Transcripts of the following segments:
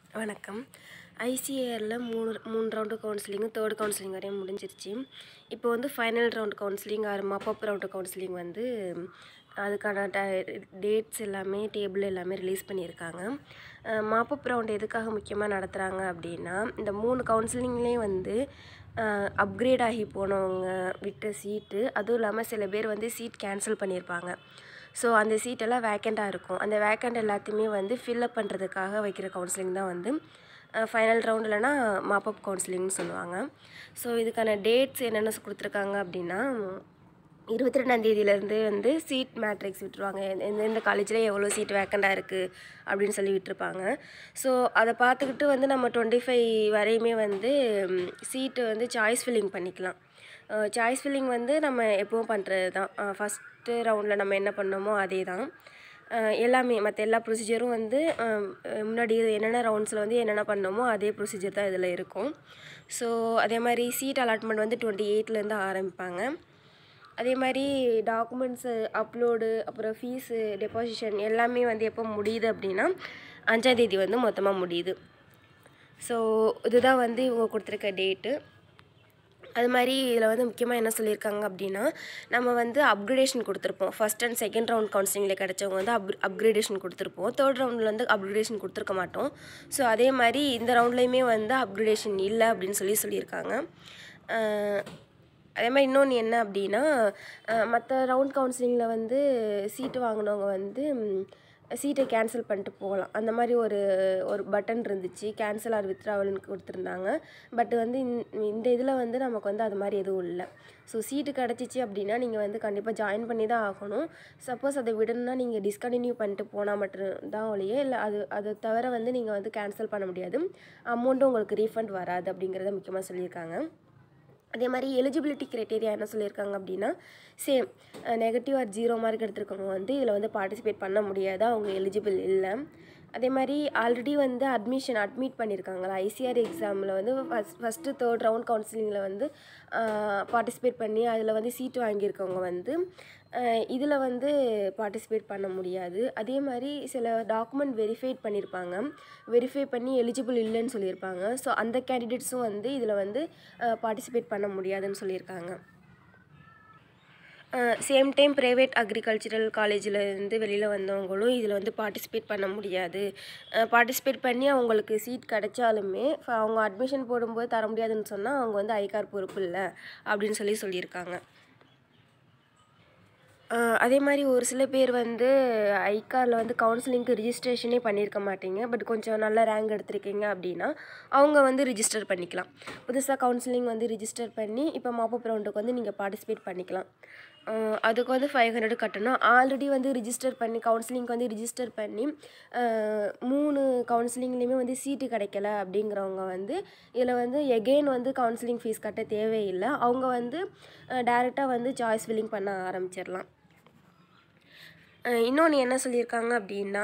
வணக்கம் ஐசிஏஆரில் மூணு மூணு ரவுண்டு கவுன்சிலிங்கும் தேர்ட் கவுன்சிலிங் வரையும் முடிஞ்சிருச்சு இப்போ வந்து final round counselling or mop up round counselling வந்து அதுக்கான ட டேட்ஸ் எல்லாமே டேபிள் எல்லாமே ரிலீஸ் பண்ணியிருக்காங்க மாப்பப் ரவுண்ட் எதுக்காக முக்கியமாக நடத்துகிறாங்க அப்படின்னா இந்த மூணு கவுன்சிலிங்லேயும் வந்து அப்கிரேட் ஆகி போனவங்க விட்ட சீட்டு அதுவும் இல்லாமல் சில பேர் வந்து சீட் கேன்சல் பண்ணியிருப்பாங்க ஸோ அந்த சீட்டெல்லாம் வேக்கண்ட்டாக இருக்கும் அந்த வேக்கண்ட் எல்லாத்தையுமே வந்து ஃபில்லப் பண்ணுறதுக்காக வைக்கிற கவுன்சிலிங் தான் வந்து ஃபைனல் ரவுண்ட் இல்லைனா மாப்பப் கவுன்சிலிங்னு சொல்லுவாங்க ஸோ இதுக்கான டேட்ஸ் என்னென்ன கொடுத்துருக்காங்க அப்படின்னா இருபத்தி ரெண்டாந்தேதியிலேருந்து வந்து சீட் மேட்ரிக்ஸ் விட்டுருவாங்க எந்தெந்த காலேஜில் எவ்வளோ சீட் வேக்கண்டாக இருக்குது அப்படின்னு சொல்லி விட்டுருப்பாங்க ஸோ அதை பார்த்துக்கிட்டு வந்து நம்ம டுவெண்ட்டி ஃபைவ் வரையுமே வந்து சீட்டு வந்து சாய்ஸ் ஃபில்லிங் பண்ணிக்கலாம் சாய்ஸ் ஃபில்லிங் வந்து நம்ம எப்போவும் பண்ணுறது தான் ஃபஸ்ட்டு ரவுண்டில் நம்ம என்ன பண்ணோமோ அதே தான் எல்லாமே மற்ற எல்லா ப்ரொசீஜரும் வந்து முன்னாடி என்னென்ன ரவுண்ட்ஸில் வந்து என்னென்ன பண்ணோமோ அதே ப்ரொசீஜர் தான் இதில் இருக்கும் ஸோ அதே மாதிரி சீட் அலாட்மெண்ட் வந்து டுவெண்ட்டி எயிட்லேருந்து ஆரம்பிப்பாங்க அதே மாதிரி டாக்குமெண்ட்ஸு அப்லோடு அப்புறம் ஃபீஸு டெபாசிஷன் எல்லாமே வந்து எப்போ முடியுது அப்படின்னா அஞ்சாந்தேதி வந்து மொத்தமாக முடியுது ஸோ இதுதான் வந்து இவங்க கொடுத்துருக்க டேட்டு அது மாதிரி இதில் வந்து முக்கியமாக என்ன சொல்லியிருக்காங்க அப்படின்னா நம்ம வந்து அப்கிரேடேஷன் கொடுத்துருப்போம் ஃபஸ்ட் அண்ட் செகண்ட் ரவுண்ட் கவுன்சிலிங்கில் கிடச்சவங்க வந்து அப் அப்கிரேடேஷன் கொடுத்துருப்போம் தேர்ட் ரவுண்டில் வந்து அப்கிரேடேஷன் கொடுத்துருக்க மாட்டோம் ஸோ அதே மாதிரி இந்த ரவுண்ட்லேயுமே வந்து அப்கிரேடேஷன் இல்லை அப்படின்னு சொல்லி சொல்லியிருக்காங்க அதே மாதிரி இன்னொன்று என்ன அப்படின்னா மற்ற ரவுண்ட் கவுன்சிலிங்கில் வந்து சீட்டு வாங்கினவங்க வந்து சீட்டை கேன்சல் பண்ணிட்டு போகலாம் அந்த மாதிரி ஒரு ஒரு பட்டன் இருந்துச்சு கேன்சல் ஆர் வித்ராவல்னு கொடுத்துருந்தாங்க பட் வந்து இந்த இதில் வந்து நமக்கு வந்து அது மாதிரி எதுவும் இல்லை ஸோ சீட்டு கிடச்சிச்சு அப்படின்னா நீங்கள் வந்து கண்டிப்பாக ஜாயின் பண்ணி தான் ஆகணும் சப்போஸ் அதை விடணும்னா நீங்கள் டிஸ்கண்டினியூ பண்ணிட்டு போனால் மட்டும்தான் ஒழிய இல்லை அது அதை தவிர வந்து நீங்கள் வந்து கேன்சல் பண்ண முடியாது அமௌண்ட்டும் உங்களுக்கு ரீஃபண்ட் வராது அப்படிங்கிறத முக்கியமாக சொல்லியிருக்காங்க அதே மாதிரி எலிஜிபிலிட்டி க்ரைட்டேரியா என்ன சொல்லியிருக்காங்க அப்படின்னா same negative or zero mark எடுத்துருக்கவங்க வந்து இதில் வந்து பார்ட்டிசிபேட் பண்ண முடியாது அவங்க எலிஜிபிள் இல்லை அதே மாதிரி ஆல்ரெடி வந்து அட்மிஷன் அட்மிட் பண்ணியிருக்காங்களா ஐசிஆர் எக்ஸாமில் வந்து ஃபஸ்ட் ஃபஸ்ட்டு தேர்ட் ரவுண்ட் கவுன்சிலிங்கில் வந்து பார்ட்டிசிபேட் பண்ணி அதில் வந்து சீட்டு வாங்கியிருக்கவங்க வந்து இதில் வந்து பார்ட்டிசிபேட் பண்ண முடியாது அதே மாதிரி சில டாக்குமெண்ட் வெரிஃபைட் பண்ணியிருப்பாங்க வெரிஃபை பண்ணி எலிஜிபிள் இல்லைன்னு சொல்லியிருப்பாங்க ஸோ அந்த கேண்டிடேட்ஸும் வந்து இதில் வந்து பார்ட்டிசிபேட் பண்ண முடியாதுன்னு சொல்லியிருக்காங்க சேம் டைம் ப்ரைவேட் அக்ரிகல்ச்சரல் காலேஜில் இருந்து வெளியில் வந்தவங்களும் இதில் வந்து பார்ட்டிசிபேட் பண்ண முடியாது பார்ட்டிசிபேட் பண்ணி அவங்களுக்கு சீட் கிடைச்சாலுமே அவங்க அட்மிஷன் போடும்போது தர முடியாதுன்னு சொன்னால் அவங்க வந்து ஐகார் பொறுப்பு இல்லை அப்படின்னு சொல்லி சொல்லியிருக்காங்க அதே மாதிரி ஒரு சில பேர் வந்து ஐகாரில் வந்து கவுன்சிலிங்க்கு ரிஜிஸ்ட்ரேஷனே பண்ணியிருக்க மாட்டீங்க பட் கொஞ்சம் நல்ல ரேங்க் எடுத்திருக்கீங்க அப்படின்னா அவங்க வந்து ரிஜிஸ்டர் பண்ணிக்கலாம் புதுசாக கவுன்சிலிங் வந்து ரிஜிஸ்டர் பண்ணி இப்போ மாப்பப் ரவுண்டுக்கு வந்து நீங்கள் பார்ட்டிசிபேட் பண்ணிக்கலாம் அதுக்கு வந்து ஃபைவ் ஹண்ட்ரட் கட்டணும் ஆல்ரெடி வந்து ரிஜிஸ்டர் பண்ணி கவுன்சிலிங்க்கு வந்து ரிஜிஸ்டர் பண்ணி மூணு கவுன்சிலிங்லேயுமே வந்து சீட்டு கிடைக்கல அப்படிங்கிறவங்க வந்து இதில் வந்து எகெயின் வந்து கவுன்சிலிங் ஃபீஸ் கட்ட தேவையில்லை அவங்க வந்து டேரெக்டாக வந்து சாய்ஸ் ஃபில்லிங் பண்ண ஆரம்பிச்சிடலாம் இன்னொன்று என்ன சொல்லியிருக்காங்க அப்படின்னா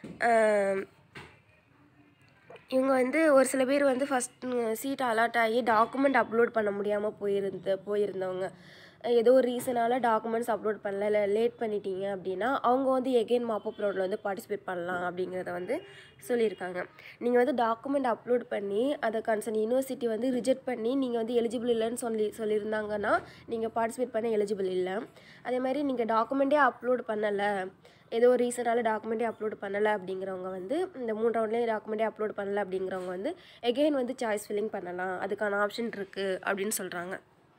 இவங்க வந்து ஒரு சில பேர் வந்து ஃபஸ்ட் சீட் அலாட் ஆகி டாக்குமெண்ட் அப்லோட் பண்ண முடியாமல் போயிருந்து போயிருந்தவங்க ஏதோ ஒரு ரீசனால் டாக்குமெண்ட்ஸ் அப்லோட் பண்ணல இல்லை லேட் பண்ணிட்டீங்க அப்படின்னா அவங்க வந்து எகெயின் மாப்பப் ரோடில் வந்து பார்ட்டிசிபேட் பண்ணலாம் அப்படிங்கிறத வந்து சொல்லியிருக்காங்க நீங்கள் வந்து டாக்குமெண்ட் அப்லோட் பண்ணி அதை கன்சர்ன் யூனிவர்சிட்டி வந்து ரிஜெக்ட் பண்ணி நீங்கள் வந்து எலிஜிபிள் இல்லைன்னு சொல்லி சொல்லியிருந்தாங்கன்னா நீங்கள் பார்ட்டிசிபேட் பண்ண எலிஜிபிள் இல்லை அதே மாதிரி நீங்கள் டாக்குமெண்ட்டே அப்லோட் பண்ணலை ஏதோ ஒரு ரீசனால் டாக்குமெண்ட்டே அப்லோட் பண்ணலை அப்படிங்கிறவங்க வந்து இந்த மூணு ரவுண்ட்லேயே டாக்குமெண்ட்டே அப்லோட் பண்ணலை அப்படிங்கிறவங்க வந்து எகெயின் வந்து சாய்ஸ் ஃபில்லிங் பண்ணலாம் அதுக்கான ஆப்ஷன் இருக்குது அப்படின்னு சொல்கிறாங்க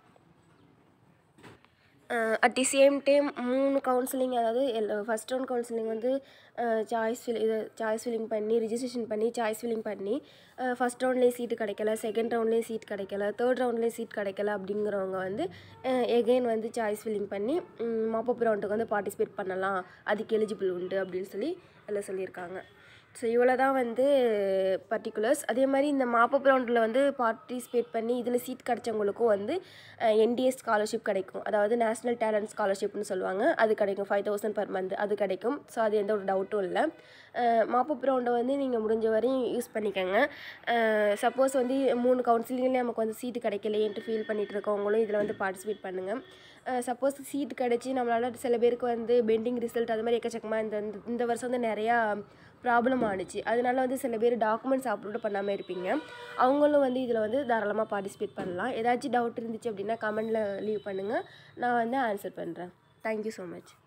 அட் தி சேம் டைம் மூணு கவுன்சிலிங் அதாவது எல் ஃபஸ்ட் ரவுண்ட் கவுன்சிலிங் வந்து சாய்ஸ் ஃபில் இது சாய்ஸ் ஃபில்லிங் பண்ணி ரிஜிஸ்ட்ரேஷன் பண்ணி சாய்ஸ் ஃபில்லிங் பண்ணி ஃபஸ்ட் ரவுண்ட்லேயும் சீட்டு கிடைக்கல செகண்ட் ரவுண்ட்லேயும் சீட் கிடைக்கல தேர்ட் ரவுண்ட்லேயும் சீட் கிடைக்கல அப்படிங்கிறவங்க வந்து எகெயின் வந்து சாய்ஸ் ஃபில்லிங் பண்ணி மாப்பப் ரவுண்டுக்கு வந்து பார்ட்டிசிபேட் பண்ணலாம் அதுக்கு எலிஜிபிள் உண்டு அப்படின்னு சொல்லி எல்லாம் சொல்லியிருக்காங்க ஸோ இவ்வளோ தான் வந்து பர்டிகுலர்ஸ் அதே மாதிரி இந்த மாப்பப் ரவுண்டில் வந்து பார்ட்டிசிபேட் பண்ணி இதில் சீட் கிடச்சவங்களுக்கும் வந்து என்டிஎஸ் ஸ்காலர்ஷிப் கிடைக்கும் அதாவது நேஷ்னல் டேலண்ட் ஸ்காலர்ஷிப்னு சொல்லுவாங்க அது கிடைக்கும் ஃபைவ் தௌசண்ட் பர் மந்த் அது கிடைக்கும் ஸோ அது எந்த ஒரு டவுட்டும் இல்லை மாப்பப் ரவுண்டை வந்து நீங்கள் முடிஞ்ச வரையும் யூஸ் பண்ணிக்கோங்க சப்போஸ் வந்து மூணு கவுன்சிலிங்லேயே நமக்கு வந்து சீட்டு கிடைக்கலையேன்ட்டு ஃபீல் பண்ணிகிட்டு இருக்கவங்களும் இதில் வந்து பார்ட்டிசிபேட் பண்ணுங்கள் சப்போஸ் சீட் கிடச்சி நம்மளால் சில பேருக்கு வந்து பெண்டிங் ரிசல்ட் அது மாதிரி எக்கச்சக்கமாக இந்த இந்த வருஷம் வந்து நிறையா ப்ராப்ளம் ஆணுச்சு அதனால வந்து சில பேர் டாக்குமெண்ட்ஸ் அப்லோட் பண்ணாமல் இருப்பீங்க அவங்களும் வந்து இதில் வந்து தாராளமாக பார்ட்டிசிபேட் பண்ணலாம் ஏதாச்சும் டவுட் இருந்துச்சு அப்படின்னா கமெண்டில் லீவ் பண்ணுங்கள் நான் வந்து ஆன்சர் பண்ணுறேன் தேங்க்யூ ஸோ மச்